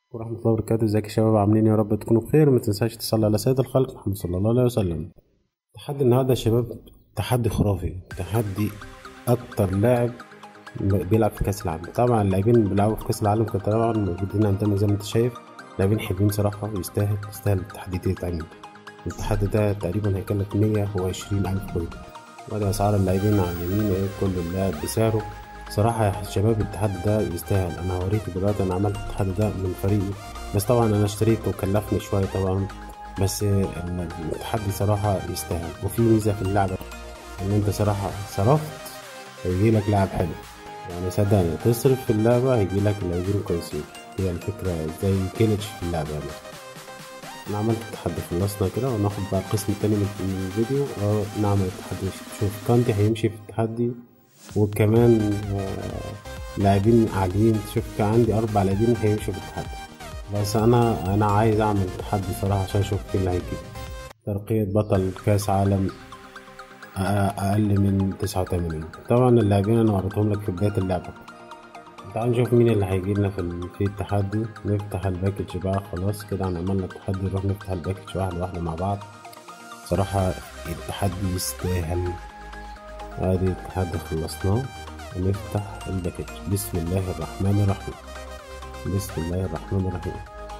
ورحمة الله وبركاته ازيك يا شباب عاملين إيه؟ يا رب تكونوا بخير ما تنساش تصلي على سيد الخلق محمد صلى الله عليه وسلم تحدي النهارده يا شباب تحدي خرافي تحدي اكتر لاعب بيلعب في كاس العالم طبعا اللاعبين اللي بيلعبوا في كاس العالم كانوا طبعا موجودين عندنا زي ما انت شايف لاعبين حلوين صراحة يستاهل يستاهل التحدي ده يتعمل التحدي ده تقريبا هيكلف مية وعشرين ألف بوينت وادي أسعار اللاعبين على اليمين اهي كل لاعب بسعره صراحة يا شباب التحدي ده يستاهل أنا هوريكم دلوقتي أنا عملت التحدي ده من فريقي بس طبعا أنا اشتريته وكلفني شوية طبعا بس التحدي صراحة يستاهل وفي ميزة في اللعبة إن أنت صراحة صرفت هيجيلك لاعب حلو يعني صدقني تصرف في اللعبة هيجيلك لاعبين كويسين هي الفكرة زي كيلتش في اللعبة يعني أنا عملت التحدي خلصنا كده وناخد بقى القسم التاني من الفيديو ونعمل التحدي شوف كانتي هيمشي في التحدي وكمان آه، لاعبين عاديين شوف كان عندي أربع لاعبين هيمشوا في التحدي بس أنا أنا عايز أعمل تحدي صراحة عشان أشوف مين اللي هيجيب ترقية بطل كأس عالم أ- أقل من تسعة وتمانين طبعا اللاعبين أنا وريتهم لك في بداية اللعبة تعال نشوف مين اللي هيجيلنا في ال- في التحدي نفتح الباكج بقى خلاص كده احنا عملنا التحدي نروح نفتح الباكج واحدة واحدة مع بعض صراحة التحدي يستاهل ادي التحدي خلصناه ونفتح الباكج بسم الله الرحمن الرحيم بسم الله الرحمن الرحيم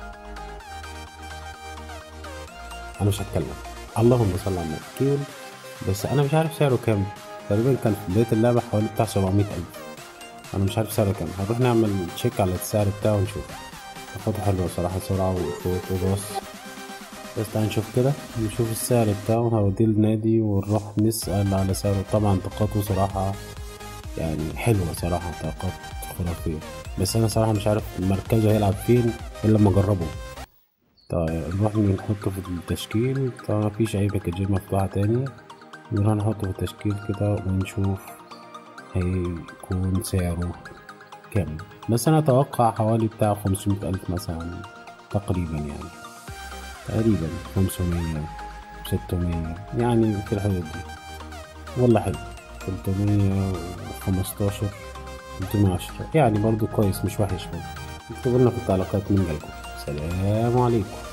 انا مش هتكلم اللهم صل على النبي كيل بس انا مش عارف سعره كام تقريبا كان في بداية اللعبة حوالي بتاع سبعمية ألف انا مش عارف سعره كام هنروح نعمل تشيك على السعر بتاعه ونشوف خطوة حلوة صراحة سرعة وفوت وباص بس تعال نشوف كده نشوف السعر بتاعه هوديه النادي ونروح نسأل على سعره طبعا طاقاته صراحة يعني حلوة صراحة طاقات خرافية بس أنا صراحة مش عارف مركزه هيلعب فين إلا لما أجربه طيب نروح نحطه في التشكيل طبعا مفيش أي باكجات مفتوحة تاني نروح نحطه في التشكيل كده ونشوف هيكون سعره كام بس أنا أتوقع حوالي بتاع خمسمية ألف مثلا تقريبا يعني تقريبا خمسمية ستمية يعني في الحدود دي والله حلو تلتمية وخمستاشر تلتمية عشرة يعني برضو كويس مش وحش برضو اكتبوا لنا في التعليقات مين جالكم سلام عليكم